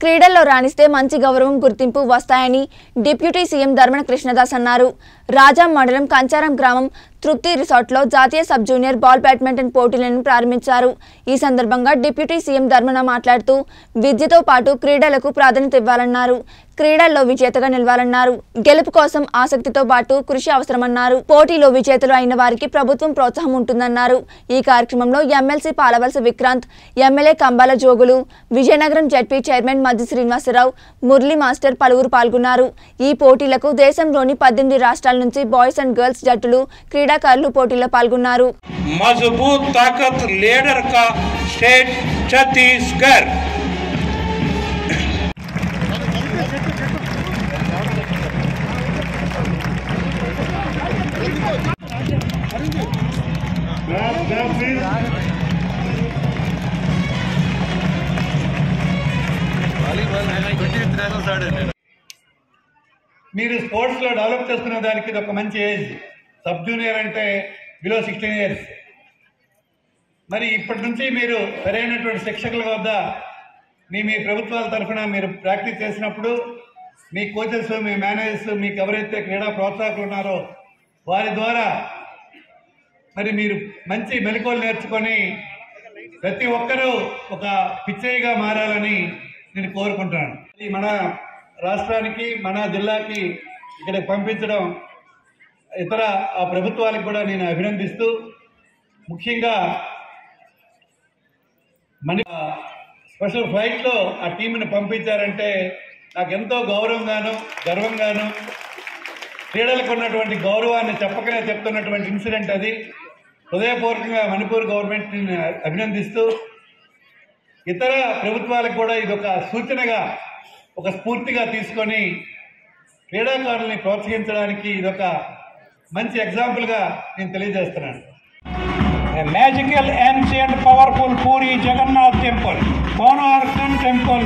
క్రీడల్లో రాణిస్తే మంచి గౌరవం గుర్తింపు వస్తాయని డిప్యూటీ సీఎం ధర్మన కృష్ణదాస్ అన్నారు రాజా మండలం కంచారం గ్రామం తృప్తి రిసార్ట్లో జాతీయ సబ్ జూనియర్ బాల్ బ్యాడ్మింటన్ పోటీలను ప్రారంభించారు ఈ సందర్భంగా డిప్యూటీ సీఎం ధర్మన మాట్లాడుతూ విద్యతో పాటు క్రీడలకు ప్రాధాన్యత ఇవ్వాలన్నారు క్రీడల్లో విజేతగా నిలవాలన్నారు గెలుపు కోసం ఆసక్తితో పాటు కృషి అవసరమన్నారు పోటీలో విజేతలు అయిన వారికి ప్రభుత్వం ప్రోత్సాహం ఉంటుందన్నారు ఈ కార్యక్రమంలో MLC Palavalasa Vikranth MLA Kambala Jogulu Vizianagaram ZP chairman మధ్య శ్రీనివాసరావు మురళీ మాస్టర్ పలువురు పాల్గొన్నారు ఈ పోటీలకు దేశంలోని పద్దెనిమిది రాష్ట్రాల నుంచి బాయ్స్ అండ్ గర్ల్స్ జట్టులు క్రీడాకారులు పోటీలో పాల్గొన్నారు मजबूत ताकत लीडर का स्टेट छत्तीसगढ़ మీరు స్పోర్ట్స్లో డెవలప్ చేసుకునే దానికి ఇది ఒక మంచి ఏజ్ సబ్ జూనియర్ అంటే బిలో సిక్స్టీన్ ఇయర్స్ మరి ఇప్పటి నుంచి మీరు సరైనటువంటి శిక్షకుల వద్ద మీ మీ ప్రభుత్వాల తరఫున మీరు ప్రాక్టీస్ చేసినప్పుడు మీ కోచెస్ మీ మేనేజర్స్ మీకు ఎవరైతే క్రీడా ప్రోత్సాహకులు ఉన్నారో వారి ద్వారా మరి మీరు మంచి మెలకువలు నేర్చుకొని ప్రతి ఒక్కరూ ఒక పిచ్చయ్యగా మారాలని నేను కోరుకుంటున్నాను ఇది మన రాష్ట్రానికి మన జిల్లాకి ఇక్కడికి పంపించడం ఇతర ఆ ప్రభుత్వాలకు కూడా నేను అభినందిస్తూ ముఖ్యంగా మన స్పెషల్ ఫ్లైట్లో ఆ టీంని పంపించారంటే నాకు ఎంతో గౌరవంగాను గర్వంగాను క్రీడలకు ఉన్నటువంటి గౌరవాన్ని చెప్పకనే చెప్తున్నటువంటి ఇన్సిడెంట్ అది హృదయపూర్వకంగా మణిపూర్ గవర్నమెంట్ని అభినందిస్తూ ఇతర ప్రభుత్వాలకు కూడా ఇది ఒక సూచనగా ఒక స్ఫూర్తిగా తీసుకొని క్రీడాకారుల్ని ప్రోత్సహించడానికి ఇదొక మంచి ఎగ్జాంపుల్గా నేను తెలియజేస్తున్నాను A magical, ancient, powerful Puri Jagannath temple, monarch sun temple